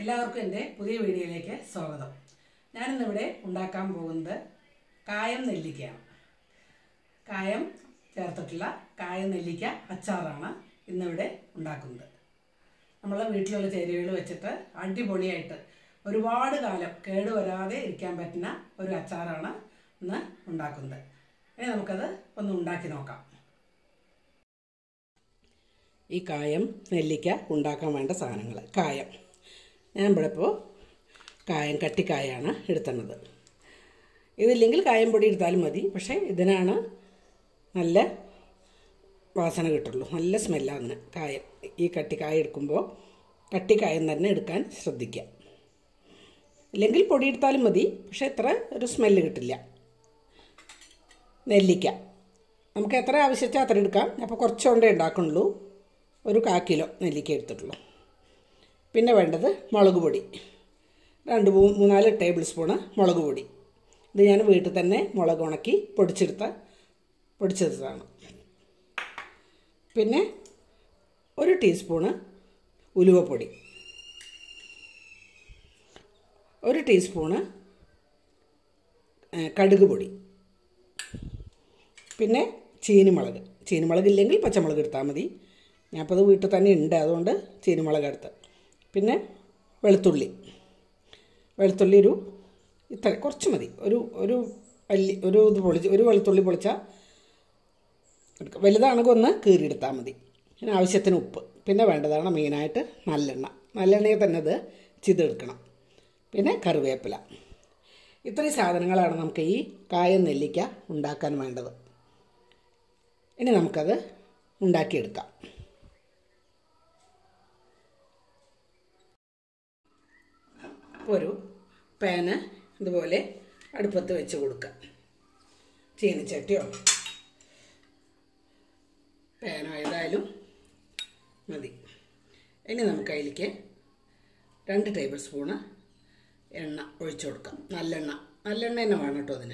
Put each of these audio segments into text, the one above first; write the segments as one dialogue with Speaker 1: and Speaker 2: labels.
Speaker 1: എല്ലാവർക്കും എൻ്റെ പുതിയ വീഡിയോയിലേക്ക് സ്വാഗതം ഞാനിന്നിവിടെ ഉണ്ടാക്കാൻ പോകുന്നത് കായം നെല്ലിക്കയാണ് കായം ചേർത്തിട്ടുള്ള കായം നെല്ലിക്ക അച്ചാറാണ് ഇന്നിവിടെ ഉണ്ടാക്കുന്നത് നമ്മളെ വീട്ടിലുള്ള ചേരുവകൾ വെച്ചിട്ട് അടിപൊളിയായിട്ട് ഒരുപാട് കാലം കേടുവരാതെ ഇരിക്കാൻ പറ്റുന്ന ഒരു അച്ചാറാണ് ഇന്ന് ഉണ്ടാക്കുന്നത് ഇനി നമുക്കത് ഒന്ന് ഉണ്ടാക്കി നോക്കാം ഈ കായം നെല്ലിക്ക ഉണ്ടാക്കാൻ വേണ്ട സാധനങ്ങൾ കായം ഞാൻ ഇവിടെ ഇപ്പോൾ കായം കട്ടിക്കായാണ് എടുത്തുന്നത് ഇതില്ലെങ്കിൽ കായം പൊടി എടുത്താലും മതി പക്ഷേ ഇതിനാണ് നല്ല വാസന കിട്ടുള്ളൂ നല്ല സ്മെല്ലാണ് അതിന് കായം ഈ കട്ടിക്കായ എടുക്കുമ്പോൾ കട്ടിക്കായം തന്നെ എടുക്കാൻ ശ്രദ്ധിക്കുക ഇല്ലെങ്കിൽ പൊടി എടുത്താലും മതി പക്ഷേ എത്ര ഒരു സ്മെല്ല് കിട്ടില്ല നെല്ലിക്ക നമുക്ക് എത്ര ആവശ്യച്ചാൽ അത്ര എടുക്കാം അപ്പോൾ കുറച്ചുകൊണ്ടേ ഉണ്ടാക്കുന്നുള്ളൂ ഒരു കാ കിലോ നെല്ലിക്ക എടുത്തിട്ടുള്ളൂ പിന്നെ വേണ്ടത് മുളക് പൊടി രണ്ട് മൂ മൂന്നാല് ടേബിൾ സ്പൂണ് മുളക് പൊടി ഇത് ഞാൻ വീട്ടിൽ തന്നെ മുളക് ഉണക്കി പൊടിച്ചെടുത്ത പൊടിച്ചെടുത്തതാണ് പിന്നെ ഒരു ടീസ്പൂണ് ഉലുവപ്പൊടി ഒരു ടീസ്പൂണ് കടുക് പൊടി പിന്നെ ചീനിമുളക് ചീനിമുളക് ഇല്ലെങ്കിൽ പച്ചമുളക് എടുത്താൽ മതി ഞാനിപ്പോൾ അത് വീട്ടിൽ തന്നെ ഉണ്ട് അതുകൊണ്ട് ചീനിമുളക് എടുത്ത് പിന്നെ വെളുത്തുള്ളി വെളുത്തുള്ളി ഒരു ഇത്ര കുറച്ച് മതി ഒരു ഒരു വലിയ ഒരു ഇത് പൊളിച്ച് ഒരു വെളുത്തുള്ളി പൊളിച്ചാൽ എടുക്കുക വലുതാണെങ്കിൽ ഒന്ന് കീറിയെടുത്താൽ മതി പിന്നെ ആവശ്യത്തിന് ഉപ്പ് പിന്നെ വേണ്ടതാണ് മെയിനായിട്ട് നല്ലെണ്ണ നല്ലെണ്ണയിൽ തന്നെ ഇത് ചിതെടുക്കണം പിന്നെ കറിവേപ്പില ഇത്രയും സാധനങ്ങളാണ് നമുക്ക് ഈ കായം നെല്ലിക്ക ഉണ്ടാക്കാൻ വേണ്ടത് ഇനി നമുക്കത് ഉണ്ടാക്കിയെടുക്കാം ഒരു പാന് ഇതുപോലെ അടുപ്പത്ത് വെച്ച് കൊടുക്കുക ചീനിച്ചട്ടിയോ പാനോ ഏതായാലും മതി ഇനി നമുക്ക് അതിലേക്ക് രണ്ട് ടേബിൾ സ്പൂണ് എണ്ണ ഒഴിച്ചു കൊടുക്കാം നല്ലെണ്ണ നല്ലെണ്ണ തന്നെ വേണം കേട്ടോ അതിന്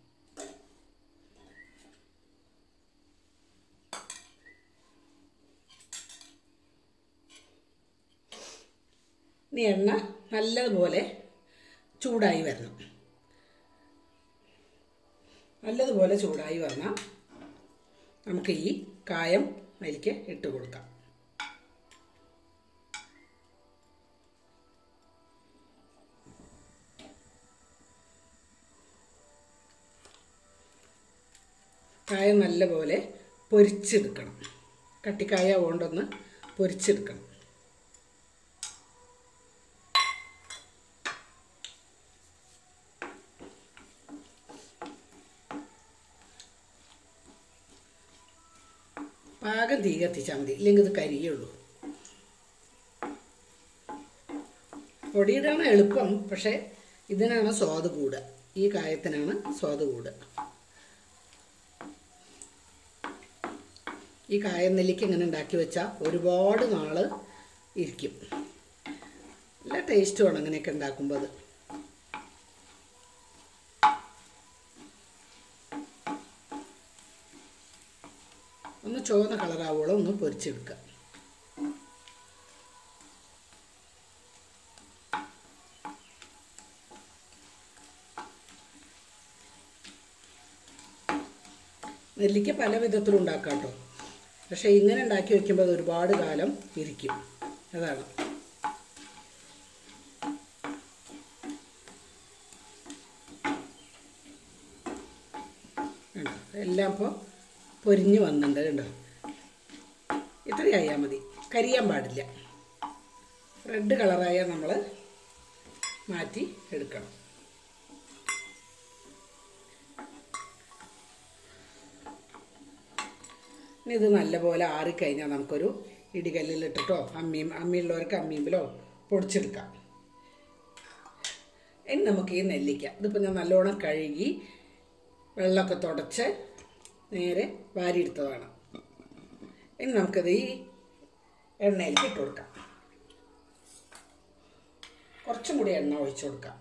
Speaker 1: ഇനി എണ്ണ നല്ലതുപോലെ ചൂടായി വരണം നല്ലതുപോലെ ചൂടായി വന്നാൽ നമുക്ക് ഈ കായം അതിലേക്ക് ഇട്ട് കൊടുക്കാം കായം നല്ലപോലെ പൊരിച്ചെടുക്കണം കട്ടിക്കായ കൊണ്ടൊന്ന് പൊരിച്ചെടുക്കണം പാകം തീ കത്തിച്ചാൽ മതി ഇല്ലെങ്കിൽ ഇത് കരിയുള്ളൂ പൊടിയിടാണ് എളുപ്പം പക്ഷേ ഇതിനാണ് സ്വാദ് കൂടുക ഈ കായത്തിനാണ് സ്വാദ് കൂടുക ഈ കായം നെല്ലിക്ക് ഇങ്ങനെ ഉണ്ടാക്കി വെച്ചാൽ ഒരുപാട് നാൾ ഇരിക്കും നല്ല ടേസ്റ്റുമാണ് അങ്ങനെയൊക്കെ ഉണ്ടാക്കുമ്പോൾ അത് ഒന്ന് ചുവന്ന കളറാവോളം ഒന്ന് പൊരിച്ചെടുക്കുക നെല്ലിക്ക പല വിധത്തിലും ഉണ്ടാക്കാം കേട്ടോ പക്ഷേ ഇങ്ങനെ ഉണ്ടാക്കി വെക്കുമ്പോൾ അത് ഒരുപാട് കാലം ഇരിക്കും അതാണ് കണ്ടോ എല്ലാം ഇപ്പോൾ പൊരിഞ്ഞ് വന്നിട്ടുണ്ട് കണ്ടോ ഇത്രയായാൽ മതി കരിയാൻ പാടില്ല റെഡ് കളറായാൽ നമ്മൾ മാറ്റി എടുക്കണം ഇനി ഇത് നല്ലപോലെ ആറിക്കഴിഞ്ഞാൽ നമുക്കൊരു ഇടികല്ലിലിട്ടിട്ടോ അമ്മിയും അമ്മിയുള്ളവർക്ക് അമ്മിയിലോ പൊടിച്ചെടുക്കാം ഇനി നമുക്ക് ഈ നെല്ലിക്ക ഇതിപ്പോൾ ഞാൻ നല്ലോണം കഴുകി വെള്ളമൊക്കെ തുടച്ച് നേരെ വാരിയെടുത്തതാണ് ഇനി നമുക്കത് ഈ എണ്ണയിലേക്ക് ഇട്ട് കൊടുക്കാം കുറച്ചും കൂടി എണ്ണ ഒഴിച്ചു കൊടുക്കാം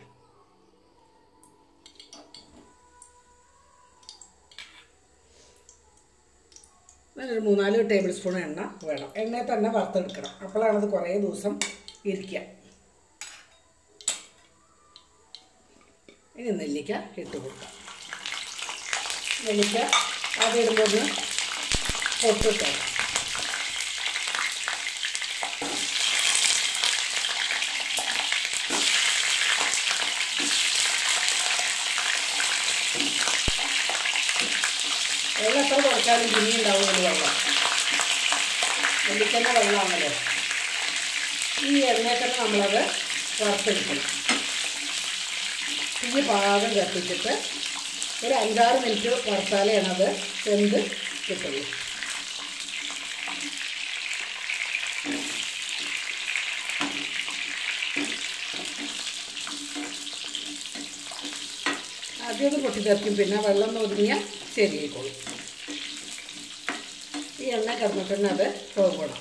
Speaker 1: ഒരു മൂന്നാല് ടേബിൾ സ്പൂൺ എണ്ണ വേണം എണ്ണയിൽ തന്നെ വറുത്തെടുക്കണം അപ്പോഴാണ് അത് കുറേ ദിവസം ഇരിക്കുക ഇനി നെല്ലിക്ക ഇട്ട് കൊടുക്കാം നെല്ലിക്ക ആദ്യം ഇടുമ്പോൾ ഒന്ന് പൊട്ടിട്ട് വെള്ളം എത്ര കുറച്ചാലും പിന്നീ ഉണ്ടാവുമല്ലോ വെള്ളം നെല്ലിക്കൻ്റെ വെള്ളമാണല്ലോ ഈ എണ്ണയിൽ തന്നെ നമ്മളത് വറുത്തെടുക്കണം തീ പാകം കത്തിച്ചിട്ട് ഒരു അഞ്ചാറ് മിനിറ്റ് വറുത്താലേ അത് വെന്ത് കിട്ടുള്ളൂ ആദ്യം ഒന്ന് പൊട്ടിത്തെറിക്കും പിന്നെ വെള്ളം ഒന്ന് ഒതുങ്ങിയാൽ ശരിയായിക്കോളും ഈ എണ്ണ കിടന്നിട്ട് തന്നെ അത് പോകണം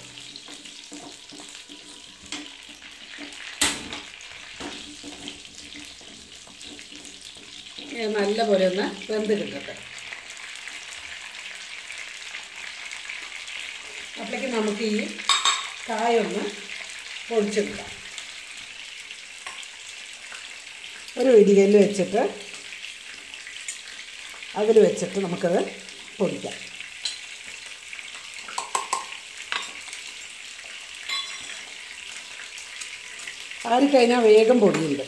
Speaker 1: ഇത് നല്ലപോലെ ഒന്ന് വെന്ത് കിട്ടട്ടെ അപ്പോഴേക്ക് നമുക്ക് ഈ കായൊന്ന് പൊടിച്ചെടുക്കാം ഒരു ഇടികല്ല് വെച്ചിട്ട് അതിൽ വെച്ചിട്ട് നമുക്കത് പൊടിക്കാം ആറിക്കഴിഞ്ഞാൽ വേഗം പൊടിയുണ്ട്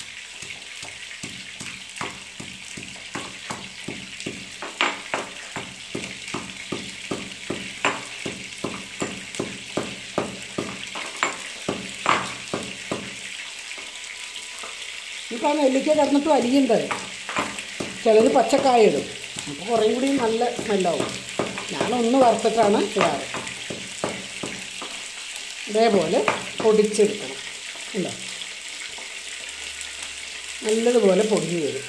Speaker 1: ഇപ്പോൾ ആ നെല്ലിക്ക കിടന്നിട്ട് അരിയുണ്ട് ചിലർ പച്ചക്കായ ഇടും അപ്പോൾ കുറേ കൂടി നല്ല സ്മെല്ലാവും ഞാനൊന്ന് വറുത്തിട്ടാണ് ഇടാറ് ഇതേപോലെ പൊടിച്ചെടുക്കണം ഉണ്ടോ നല്ലതുപോലെ പൊടിഞ്ഞു വരും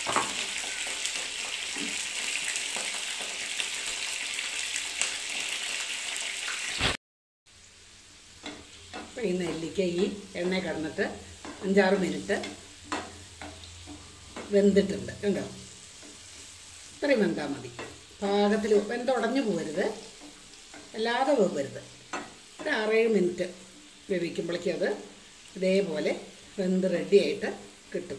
Speaker 1: അപ്പോൾ ഈ നെല്ലിക്ക ഈ എണ്ണ കിടന്നിട്ട് അഞ്ചാറ് മിനിറ്റ് വെന്തിട്ടുണ്ട് കണ്ടോ ഇത്രയും വെന്താൽ മതി പാകത്തിൽ വെന്തുടഞ്ഞു പോകരുത് അല്ലാതെ വെവരുത് ഒരു ആറേഴ് മിനിറ്റ് വേവിക്കുമ്പോഴേക്കും അത് ഇതേപോലെ വെന്ത് റെഡിയായിട്ട് കിട്ടും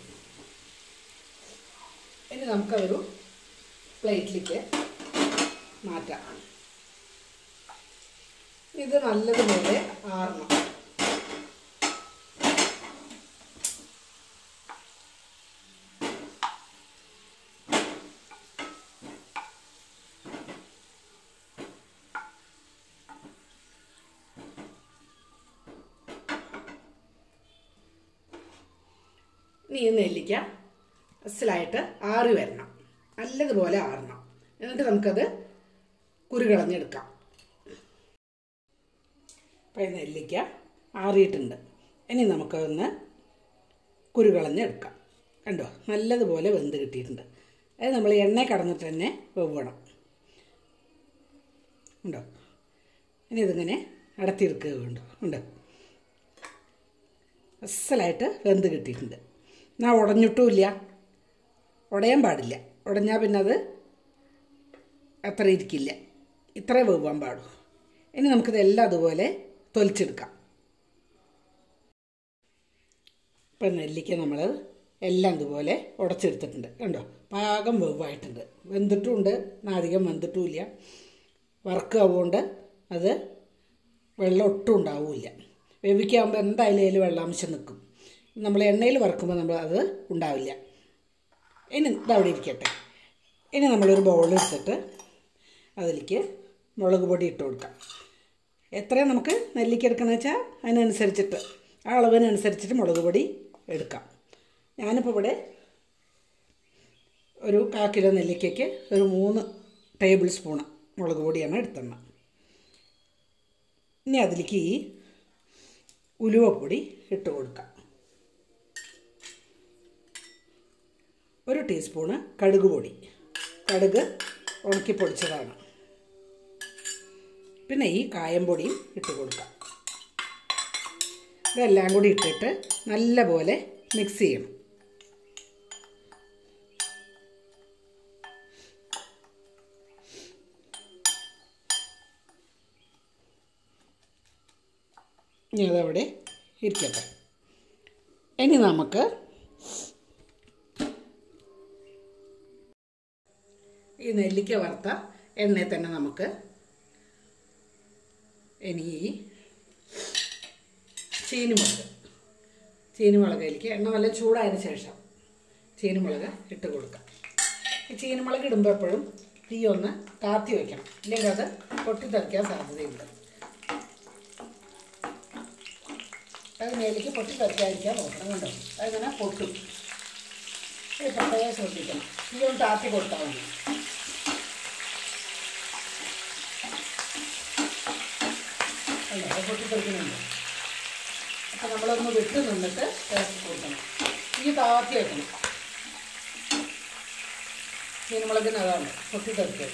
Speaker 1: ഇനി നമുക്കതൊരു പ്ലേറ്റിലേക്ക് മാറ്റാം ഇത് നല്ലതുപോലെ ആറണം ഇനി ഈ നെല്ലിക്ക അസലായിട്ട് ആറി വരണം നല്ലതുപോലെ ആറണം എന്നിട്ട് നമുക്കത് കുരുകളഞ്ഞെടുക്കാം അപ്പം ഈ നെല്ലിക്ക ആറിയിട്ടുണ്ട് ഇനി നമുക്കതൊന്ന് കുരുകളഞ്ഞെടുക്കാം കണ്ടോ നല്ലതുപോലെ വെന്ത് കിട്ടിയിട്ടുണ്ട് അത് നമ്മൾ എണ്ണ കടന്നിട്ട് തന്നെ വെവ്വണം ഉണ്ടോ ഇനി ഇതിങ്ങനെ അടത്തിയെടുക്കുക വേണ്ടു ഉണ്ട് അസലായിട്ട് വെന്ത് കിട്ടിയിട്ടുണ്ട് എന്നാൽ ഉടഞ്ഞിട്ടുമില്ല ഉടയാൻ പാടില്ല ഉടഞ്ഞാൽ പിന്നെ അത് അത്ര ഇരിക്കില്ല ഇത്രേ വേവാൻ പാടൂ ഇനി നമുക്കിതെല്ലാം അതുപോലെ തൊലിച്ചെടുക്കാം ഇപ്പം നെല്ലിക്ക നമ്മൾ എല്ലാം ഇതുപോലെ ഉടച്ചെടുത്തിട്ടുണ്ട് കണ്ടോ പാകം വെവായിട്ടുണ്ട് വെന്തിട്ടുമുണ്ട് എന്നാൽ അധികം വെന്തിട്ടുമില്ല വറുക്കാവുകൊണ്ട് അത് വെള്ളം ഒട്ടും ഉണ്ടാവില്ല വേവിക്കാകുമ്പോൾ എന്തായാലും അതിൽ വെള്ളാംശം നിൽക്കും നമ്മൾ എണ്ണയിൽ വറുക്കുമ്പോൾ നമ്മൾ അത് ഉണ്ടാവില്ല ഇനി ഇതവിടെ ഇരിക്കട്ടെ ഇനി നമ്മളൊരു ബൗൾ എടുത്തിട്ട് അതിലേക്ക് മുളക് പൊടി ഇട്ട് കൊടുക്കാം എത്രയാണ് നമുക്ക് നെല്ലിക്ക എടുക്കണമെന്ന് വെച്ചാൽ അതിനനുസരിച്ചിട്ട് ആ അളവിനനുസരിച്ചിട്ട് മുളക് പൊടി എടുക്കാം ഞാനിപ്പോൾ ഇവിടെ ഒരു കാ കിലോ നെല്ലിക്കയ്ക്ക് ഒരു മൂന്ന് ടേബിൾ സ്പൂണ് മുളക് പൊടിയാണ് എടുത്തെണ്ണ ഇനി അതിലേക്ക് ഈ ഉലുവപ്പൊടി ഇട്ട് കൊടുക്കാം ഒരു ടീസ്പൂണ് കടുക് പൊടി കടുക് ഉണക്കി പൊടിച്ചതാണ് പിന്നെ ഈ കായം പൊടിയും ഇട്ട് കൊടുക്കാം ഇതെല്ലാം കൂടി ഇട്ടിട്ട് നല്ല പോലെ മിക്സ് ചെയ്യണം ഇനി അതവിടെ ഇരിക്കട്ടെ ഇനി നമുക്ക് ഈ നെല്ലിക്ക വറുത്ത എണ്ണയിൽ തന്നെ നമുക്ക് ഇനി ഈ ചീനിമുളക് ചീനിമുളകിലേക്ക് എണ്ണ നല്ല ചൂടായതിന് ശേഷം ചീനിമുളക് ഇട്ട് കൊടുക്കാം ഈ ചീനിമുളക് ഇടുമ്പോൾ എപ്പോഴും തീ ഒന്ന് താത്തി വയ്ക്കണം ഇല്ലെങ്കിൽ അത് പൊട്ടിത്തെറിക്കാൻ സാധ്യതയുണ്ട് അത് മേലേക്ക് പൊട്ടിത്തെറിക്കാതിരിക്കാൻ നോക്കണം കണ്ടോ അതിങ്ങനെ പൊട്ടും ഇത് പ്രത്യേകം ശ്രദ്ധിക്കണം തീ ഒന്ന് താത്തി കൊടുത്താൽ മതി അല്ല അത് പൊട്ടിത്തെറിക്കുന്നുണ്ട് അപ്പം നമ്മളൊന്ന് വിട്ട് നിന്നിട്ട് ഇറക്കി കൊടുക്കണം തീ താത്തി വെക്കണം ചീനമുളകിന് അതാണ് പൊട്ടിത്തെറിക്കുക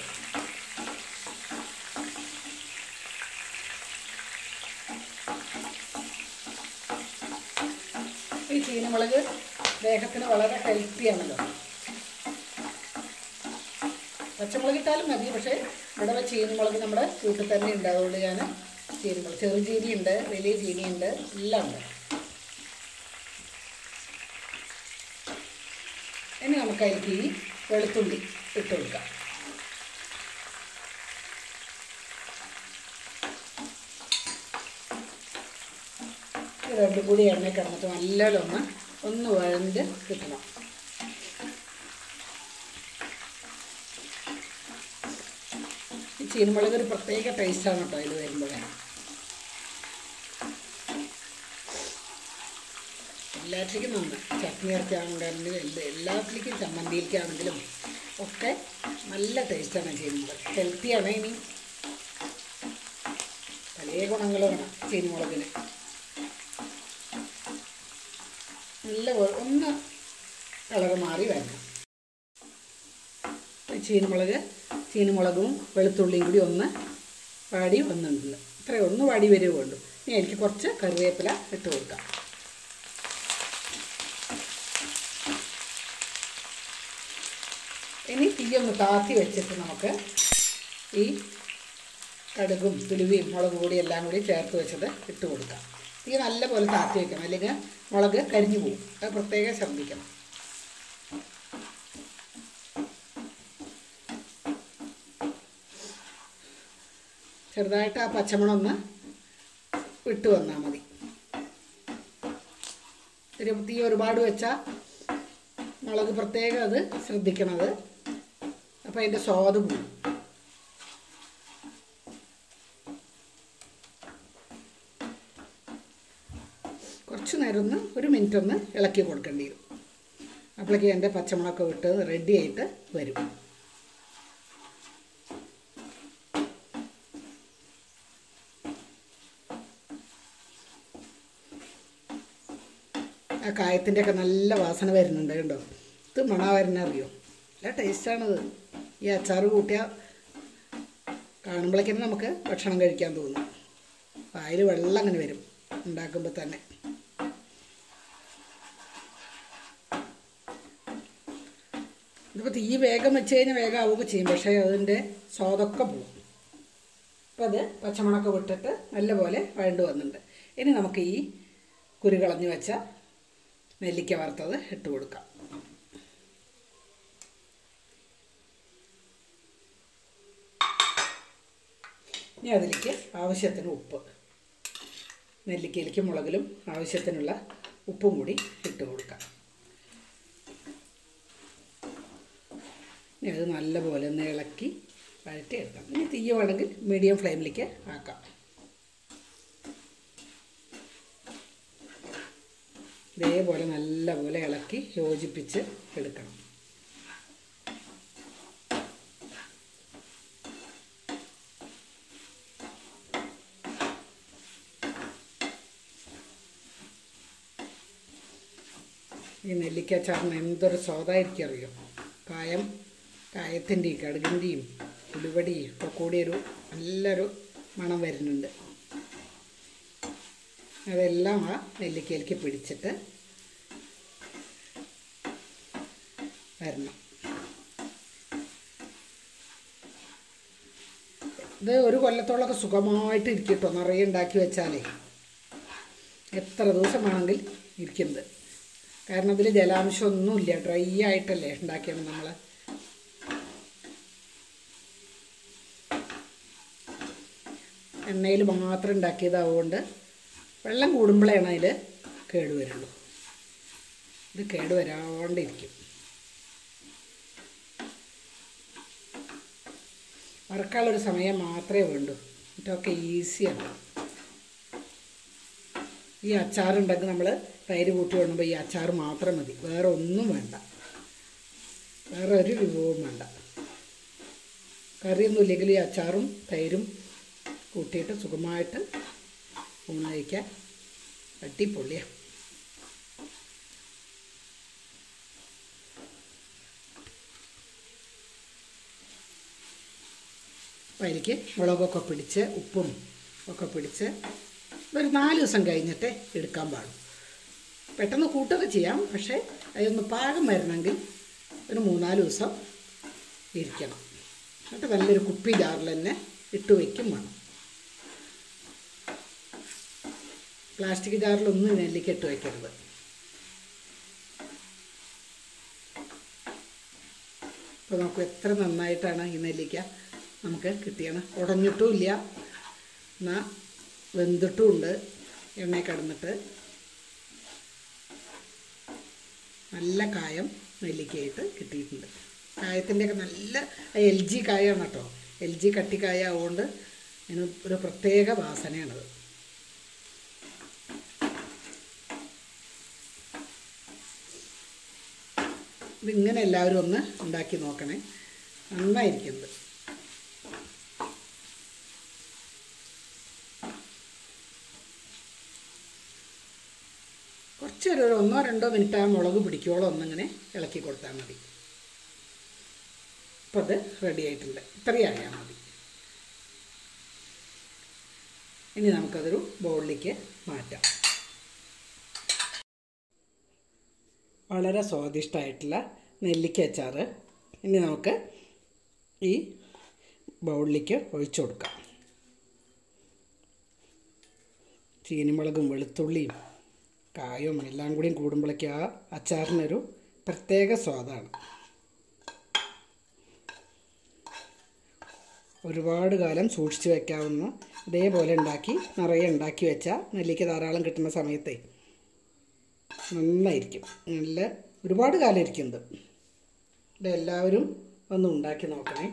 Speaker 1: ഈ ചീനമുളക് ദേഹത്തിന് വളരെ ഹെൽത്തിയാണല്ലോ പച്ചമുളക് ഇട്ടാലും മതി പക്ഷേ ഇവിടെ ചീനിമുളക് നമ്മുടെ വീട്ടിൽ തന്നെ ഉണ്ട് അതുകൊണ്ട് ഞാൻ ചീനിമുളക് ചെറുചീനി ഉണ്ട് വലിയ ചീനി ഉണ്ട് എല്ലാം ഉണ്ട് ഇനി നമുക്ക് അതിലേക്ക് ഈ വെളുത്തുള്ളി ഇട്ട് കൊടുക്കാം ഇത് രണ്ടും കൂടി എണ്ണ കിടന്നിട്ട് നല്ലോണം ഒന്ന് ഒന്ന് വഴണ്ട് കിട്ടണം ഈ ചീനമുളക് ഒരു പ്രത്യേക ടേസ്റ്റാണ് കേട്ടോ അതിൽ വരുമ്പോൾ എല്ലാറ്റിലേക്കും നന്ന് ചട്നി ഇറക്കാണെങ്കിലും എല്ലാ എല്ലാത്തിലേക്കും ചമ്മന്തിയിലേക്കാണെങ്കിലും ഒക്കെ നല്ല ടേസ്റ്റാണ് ചെയ്യുന്നത് ഹെൽത്തിയാണ് ഇനി പല ഗുണങ്ങളുമാണ് ചീനിമുളകിന് നല്ല വെ- ഒന്ന് കളറ് മാറി വരണം ഈ ചീനിമുളക് ചീനിമുളകും വെളുത്തുള്ളിയും കൂടി ഒന്ന് വാടി വന്നിട്ടുണ്ട് ഇത്രയും ഒന്ന് വാടി വരിക വേണ്ടു ഇനി എനിക്ക് കുറച്ച് കറിവേപ്പില ഇട്ട് കൊടുക്കാം ഇനി തീ ഒന്ന് താത്തി വെച്ചിട്ട് നമുക്ക് ഈ കടുകും തുലുവിയും മുളക് പൊടി എല്ലാം കൂടി ചേർത്ത് വെച്ചത് ഇട്ട് കൊടുക്കാം തീ നല്ലപോലെ താത്തി വെക്കണം അല്ലെങ്കിൽ മുളക് കരിഞ്ഞു പോകും അത് പ്രത്യേകം ശ്രദ്ധിക്കണം ചെറുതായിട്ട് ആ പച്ചമുളക് ഒന്ന് വിട്ട് വന്നാൽ മതി ഒരു തീ ഒരുപാട് വെച്ചാൽ മുളക് പ്രത്യേകം അത് ശ്രദ്ധിക്കണത് അപ്പോൾ അതിൻ്റെ സ്വാദ് പോകും കുറച്ച് നേരം ഒന്ന് ഒരു മിനിറ്റ് ഒന്ന് ഇളക്കി കൊടുക്കേണ്ടി വരും അപ്പോഴേക്കും എൻ്റെ പച്ചമുളകൊക്കെ വിട്ട് റെഡി ആയിട്ട് വരും ആ കായത്തിൻ്റെ ഒക്കെ നല്ല വാസന വരുന്നുണ്ട് കണ്ടോ ഇത് മണ വരുന്ന അറിയോ നല്ല ടേസ്റ്റാണത് ഈ അച്ചാർ കൂട്ടിയാൽ കാണുമ്പോഴേക്കും നമുക്ക് ഭക്ഷണം കഴിക്കാൻ തോന്നും വായിൽ വെള്ളം അങ്ങനെ വരും ഉണ്ടാക്കുമ്പോൾ തന്നെ ഇതിപ്പോൾ തീ വേഗം വെച്ച് കഴിഞ്ഞാൽ വേഗം ആവുകയൊക്കെ ചെയ്യും പക്ഷേ അതിൻ്റെ സ്വാദൊക്കെ പോകും അപ്പോൾ അത് പച്ചമുളകൊക്കെ വിട്ടിട്ട് നല്ലപോലെ വഴണ്ട് വന്നിട്ടുണ്ട് ഇനി നമുക്ക് ഈ കുരു കളഞ്ഞ് വെച്ച നെല്ലിക്ക വറുത്തത് ഇട്ട് കൊടുക്കാം ഇനി അതിലേക്ക് ആവശ്യത്തിന് ഉപ്പ് നെല്ലിക്കയിലേക്ക് മുളകിലും ആവശ്യത്തിനുള്ള ഉപ്പും കൂടി ഇട്ട് കൊടുക്കാം ഇനി അത് നല്ലപോലെ ഒന്ന് ഇളക്കി വഴറ്റി എടുക്കാം ഇനി തീയ വേണമെങ്കിൽ മീഡിയം ഫ്ലെയിമിലേക്ക് ആക്കാം ഇതേപോലെ നല്ലപോലെ ഇളക്കി യോജിപ്പിച്ച് എടുക്കണം ഈ നെല്ലിക്കച്ചാറിന് എന്തൊരു സ്വാദായിരിക്കും അറിയോ കായം കായത്തിൻ്റെയും കടുകിൻ്റെയും ഉലുവടിയും ഒക്കെ കൂടിയൊരു നല്ലൊരു മണം വരുന്നുണ്ട് അതെല്ലാം ആ നെല്ലിക്കയിലേക്ക് പിടിച്ചിട്ട് വരണം ഇത് ഒരു കൊല്ലത്തോളമൊക്കെ സുഖമായിട്ട് ഇരിക്കും കേട്ടോ നിറയെ ഉണ്ടാക്കി വെച്ചാലേ എത്ര ദിവസം വേണമെങ്കിൽ ഇരിക്കുന്നത് കാരണം ഇതിൽ ജലാംശമൊന്നുമില്ല ഡ്രൈ ആയിട്ടല്ലേ ഉണ്ടാക്കിയത് നമ്മൾ എണ്ണയിൽ മാത്രം ഉണ്ടാക്കിയതാവുകൊണ്ട് വെള്ളം കൂടുമ്പോഴാണ് അതിൽ കേടുവരുള്ളൂ ഇത് കേടുവരാണ്ടിരിക്കും വറക്കാനുള്ളൊരു സമയം മാത്രമേ വേണ്ടൂ ഇതൊക്കെ ഈസിയാണ് ഈ അച്ചാറുണ്ടെങ്കിൽ നമ്മൾ തൈര് കൂട്ടി കൊണ്ടുമ്പോൾ ഈ അച്ചാർ മാത്രം മതി വേറെ ഒന്നും വേണ്ട വേറെ ഒരു വിഭവവും വേണ്ട കറിയൊന്നും ഇല്ലെങ്കിൽ ഈ അച്ചാറും തൈരും കൂട്ടിയിട്ട് സുഖമായിട്ട് ഊണ് കഴിക്കാൻ അടിപൊളിയാണ് അപ്പോൾ എനിക്ക് മുളകൊക്കെ പിടിച്ച് ഉപ്പും ഒക്കെ പിടിച്ച് ഒരു നാല് ദിവസം കഴിഞ്ഞിട്ട് എടുക്കാൻ പാടും പെട്ടെന്ന് കൂട്ടൊക്കെ ചെയ്യാം പക്ഷേ അതൊന്ന് പാകം വരണമെങ്കിൽ ഒരു മൂന്നാല് ദിവസം ഇരിക്കണം എന്നിട്ട് നല്ലൊരു കുപ്പി ജാറിൽ തന്നെ ഇട്ട് വയ്ക്കും വേണം പ്ലാസ്റ്റിക് ജാറിലൊന്നും നെല്ലിക്ക ഇട്ട് വയ്ക്കരുത് അപ്പോൾ നമുക്ക് എത്ര നന്നായിട്ടാണ് ഈ നെല്ലിക്ക നമുക്ക് കിട്ടിയത് ഉടഞ്ഞിട്ടും ഇല്ല എന്നാൽ വെന്തിട്ടും ഉണ്ട് എണ്ണയിൽ കിടന്നിട്ട് നല്ല കായം നെല്ലിക്കയായിട്ട് കിട്ടിയിട്ടുണ്ട് കായത്തിൻ്റെയൊക്കെ നല്ല എൽ ജി കായമാണ് കേട്ടോ എൽ ജി കട്ടിക്കായ ആവുകൊണ്ട് അതിന് ഒരു പ്രത്യേക വാസനയാണത് ഇതിങ്ങനെ എല്ലാവരും ഒന്ന് ഉണ്ടാക്കി നോക്കണേ നന്നായിരിക്കുന്നത് കുറച്ചൊരു ഒരു ഒന്നോ രണ്ടോ മിനിറ്റ് ആ മുളക് പിടിക്കോളം ഒന്നിങ്ങനെ ഇളക്കി കൊടുത്താൽ മതി അപ്പോൾ അത് റെഡി ആയിട്ടുണ്ട് ഇത്രയായാൽ മതി ഇനി നമുക്കതൊരു ബൗളിലേക്ക് മാറ്റാം വളരെ സ്വാദിഷ്ടമായിട്ടുള്ള നെല്ലിക്ക അച്ചാർ ഇനി നമുക്ക് ഈ ബൗളിലേക്ക് ഒഴിച്ചു കൊടുക്കാം ചീനിമുളകും വെളുത്തുള്ളിയും കായും എല്ലാം കൂടിയും കൂടുമ്പോഴേക്ക് ആ അച്ചാറിനൊരു പ്രത്യേക സ്വാദാണ് ഒരുപാട് കാലം സൂക്ഷിച്ച് വെക്കാവുന്ന ഇതേപോലെ ഉണ്ടാക്കി നിറയെ ഉണ്ടാക്കി വെച്ചാൽ നെല്ലിക്ക ധാരാളം കിട്ടുന്ന സമയത്തെ നന്നായിരിക്കും നല്ല ഒരുപാട് കാലം ഇരിക്കുന്നത് ഇതെല്ലാവരും ഒന്ന് ഉണ്ടാക്കി നോക്കണേ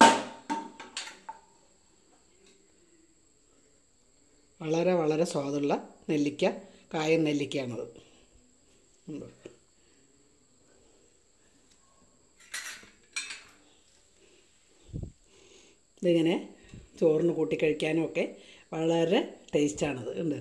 Speaker 1: വളരെ വളരെ സ്വാദുള്ള നെല്ലിക്ക കായൻ നെല്ലിക്കയാണത് ഉണ്ട്. ഇതിങ്ങനെ ചോറിന് കൂട്ടി കഴിക്കാനും ഒക്കെ വളരെ ടേസ്റ്റാണത് ഉണ്ട്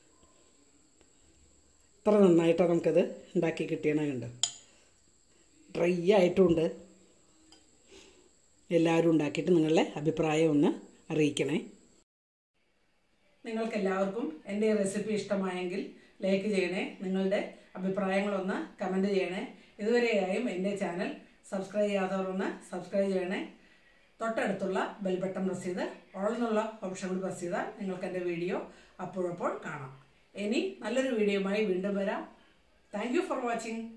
Speaker 1: ഇത്ര നന്നായിട്ടാണ് നമുക്കത് ഉണ്ടാക്കി കിട്ടിയണുണ്ട് ഡ്രൈ ആയിട്ടുമുണ്ട് എല്ലാവരും ഉണ്ടാക്കിയിട്ട് നിങ്ങളുടെ അഭിപ്രായം ഒന്ന് അറിയിക്കണേ നിങ്ങൾക്ക് എല്ലാവർക്കും എൻ്റെ റെസിപ്പി ഇഷ്ടമായെങ്കിൽ ലൈക്ക് ചെയ്യണേ നിങ്ങളുടെ അഭിപ്രായങ്ങളൊന്ന് കമൻറ്റ് ചെയ്യണേ ഇതുവരെയായും എൻ്റെ ചാനൽ സബ്സ്ക്രൈബ് ചെയ്യാത്തവർ ഒന്ന് സബ്സ്ക്രൈബ് ചെയ്യണേ തൊട്ടടുത്തുള്ള ബെൽ ബട്ടൺ പ്രസ് ചെയ്ത് ഓൾ എന്നുള്ള ഓപ്ഷൻ കൂടി പ്രസ് ചെയ്താൽ നിങ്ങൾക്ക് എൻ്റെ വീഡിയോ അപ്പോഴപ്പോൾ കാണാം ഇനി നല്ലൊരു വീഡിയോയുമായി വീണ്ടും വരാം താങ്ക് യു ഫോർ വാച്ചിങ്